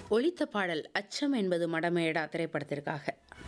ஒலித்த பாடல் அச்சம் என்பது மடமேடா திரைப்படத்திற்காக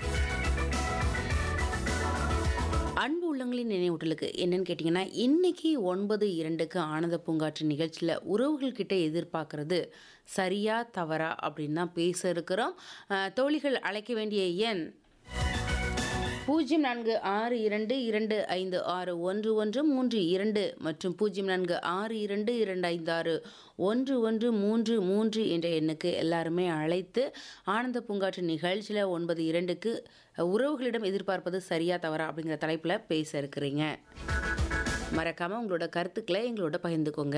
அன்பு உள்ளங்களின் நினைவூட்டலுக்கு என்னன்னு கேட்டிங்கன்னா இன்னைக்கு ஒன்பது இரண்டுக்கு ஆனந்த பூங்காற்று நிகழ்ச்சியில் உறவுகள்கிட்ட எதிர்பார்க்கறது சரியா தவறா அப்படின்னு தான் பேச இருக்கிறோம் அஹ், தோழிகள் அழைக்க வேண்டிய எண் பூஜ்ஜியம் நான்கு ஆறு இரண்டு இரண்டு ஐந்து ஆறு ஒன்று ஒன்று மூன்று இரண்டு மற்றும் பூஜ்ஜியம் நான்கு ஆறு இரண்டு இரண்டு ஐந்து ஆறு ஒன்று ஒன்று மூன்று மூன்று என்ற எண்ணுக்கு எல்லாருமே அழைத்து ஆனந்த பூங்காற்று நிகழ்ச்சியில் ஒன்பது இரண்டுக்கு உறவுகளிடம் எதிர்பார்ப்பது சரியா தவறா அப்படிங்கிற தலைப்பில் பேச இருக்கிறீங்க மறக்காமல் உங்களோட கருத்துக்களை எங்களோட பகிர்ந்துக்கோங்க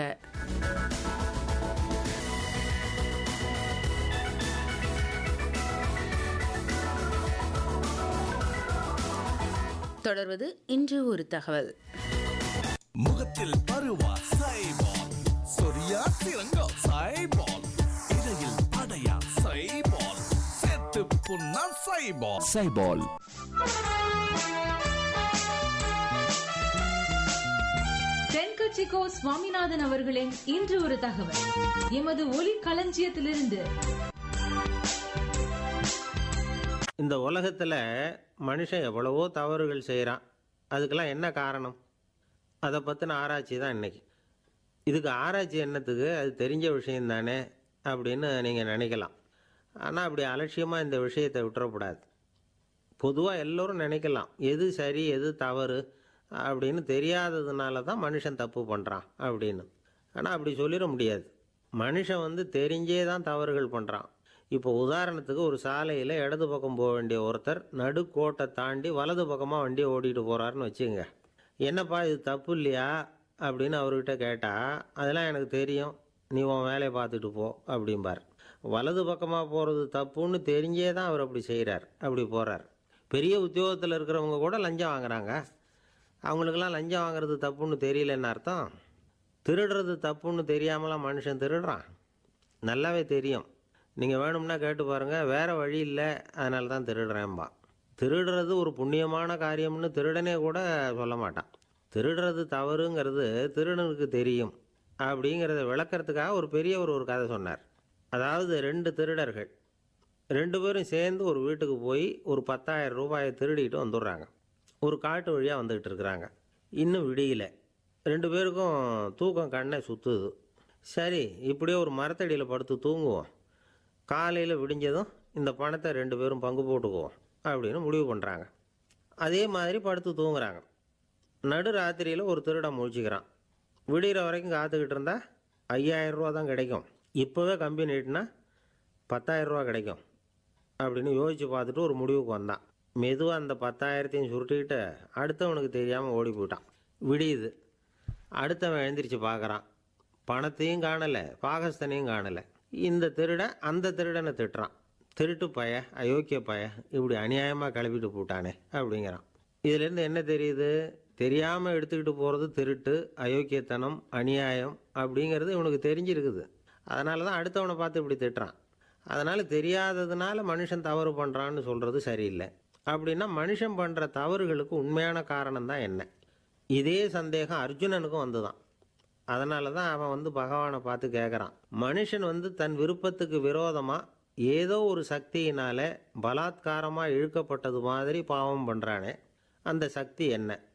தொடர்வது இன்று ஒரு தகவல் முகத்தில் பருவா சைபால் சொரியா சிறங்கா சைபால் இடையில் படையா சைபால் செத்து புண்ணா சைபால் சைபால் தென்கட்சிக்கோ சுவாமிநாதன் அவர்களின் இன்று ஒரு தகவல் எமது ஒலி களஞ்சியத்திலிருந்து இந்த உலகத்தில் மனுஷன் எவ்வளவோ தவறுகள் செய்கிறான் அதுக்கெல்லாம் என்ன காரணம் அதை பற்றின ஆராய்ச்சி தான் இன்னைக்கு இதுக்கு ஆராய்ச்சி என்னத்துக்கு அது தெரிஞ்ச விஷயம் தானே அப்படின்னு நீங்கள் நினைக்கலாம் ஆனால் அப்படி அலட்சியமாக இந்த விஷயத்தை விட்டுறக்கூடாது பொதுவாக எல்லோரும் நினைக்கலாம் எது சரி எது தவறு அப்படின்னு தெரியாததுனால தான் மனுஷன் தப்பு பண்ணுறான் அப்படின்னு ஆனால் அப்படி சொல்லிட முடியாது மனுஷன் வந்து தெரிஞ்சே தான் தவறுகள் பண்ணுறான் இப்போ உதாரணத்துக்கு ஒரு சாலையில் இடது பக்கம் போக வேண்டிய ஒருத்தர் நடுக்கோட்டை தாண்டி வலது பக்கமாக வண்டியை ஓட்டிகிட்டு போகிறாருன்னு வச்சுங்க என்னப்பா இது தப்பு இல்லையா அப்படின்னு அவர்கிட்ட கேட்டால் அதெல்லாம் எனக்கு தெரியும் நீ உன் வேலையை பார்த்துட்டு போ அப்படிம்பார் வலது பக்கமாக போகிறது தப்புன்னு தெரிஞ்சே தான் அவர் அப்படி செய்கிறார் அப்படி போகிறார் பெரிய உத்தியோகத்தில் இருக்கிறவங்க கூட லஞ்சம் வாங்குறாங்க அவங்களுக்கெல்லாம் லஞ்சம் வாங்குறது தப்புன்னு தெரியலன்னு அர்த்தம் திருடுறது தப்புன்னு தெரியாமலாம் மனுஷன் திருடுறான் நல்லாவே தெரியும் நீங்கள் வேணும்னா கேட்டு பாருங்கள் வேறு வழி இல்லை அதனால தான் திருடுறேன்பா திருடுறது ஒரு புண்ணியமான காரியம்னு திருடனே கூட சொல்ல மாட்டான் திருடுறது தவறுங்கிறது திருடனுக்கு தெரியும் அப்படிங்கிறத விளக்கறதுக்காக ஒரு பெரியவர் ஒரு கதை சொன்னார் அதாவது ரெண்டு திருடர்கள் ரெண்டு பேரும் சேர்ந்து ஒரு வீட்டுக்கு போய் ஒரு பத்தாயிரம் ரூபாயை திருடிட்டு வந்துடுறாங்க ஒரு காட்டு வழியாக வந்துக்கிட்டு இருக்கிறாங்க இன்னும் விடியல ரெண்டு பேருக்கும் தூக்கம் கண்ணை சுற்றுது சரி இப்படியே ஒரு மரத்தடியில் படுத்து தூங்குவோம் காலையில் விடிஞ்சதும் இந்த பணத்தை ரெண்டு பேரும் பங்கு போட்டுக்குவோம் அப்படின்னு முடிவு பண்ணுறாங்க அதே மாதிரி படுத்து தூங்குறாங்க நடு ராத்திரியில் ஒரு திருடன் முழிச்சுக்கிறான் விடிகிற வரைக்கும் காத்துக்கிட்டு இருந்தா ஐயாயிரம் ரூபா தான் கிடைக்கும் இப்போவே கம்பி நீட்டினா பத்தாயிரம் ரூபா கிடைக்கும் அப்படின்னு யோசித்து பார்த்துட்டு ஒரு முடிவுக்கு வந்தான் மெதுவாக அந்த பத்தாயிரத்தையும் சுருட்டிக்கிட்டு அடுத்தவனுக்கு தெரியாமல் ஓடி போயிட்டான் விடியுது அடுத்தவன் எழுந்திரிச்சு பார்க்குறான் பணத்தையும் காணலை பாகஸ்தனையும் காணலை இந்த திருடன் அந்த திருடனை திட்டுறான் திருட்டு பய அயோக்கிய பய இப்படி அநியாயமாக கிளப்பிட்டு போட்டானே அப்படிங்கிறான் இதுலேருந்து என்ன தெரியுது தெரியாமல் எடுத்துக்கிட்டு போகிறது திருட்டு அயோக்கியத்தனம் அநியாயம் அப்படிங்கிறது இவனுக்கு தெரிஞ்சிருக்குது அதனால தான் அடுத்தவனை பார்த்து இப்படி திட்டுறான் அதனால் தெரியாததுனால மனுஷன் தவறு பண்ணுறான்னு சொல்கிறது சரியில்லை அப்படின்னா மனுஷன் பண்ணுற தவறுகளுக்கு உண்மையான காரணம் தான் என்ன இதே சந்தேகம் அர்ஜுனனுக்கும் வந்துதான் அதனால தான் அவன் வந்து பகவானை பார்த்து கேட்குறான் மனுஷன் வந்து தன் விருப்பத்துக்கு விரோதமாக ஏதோ ஒரு சக்தியினால பலாத்காரமாக இழுக்கப்பட்டது மாதிரி பாவம் பண்ணுறானே அந்த சக்தி என்ன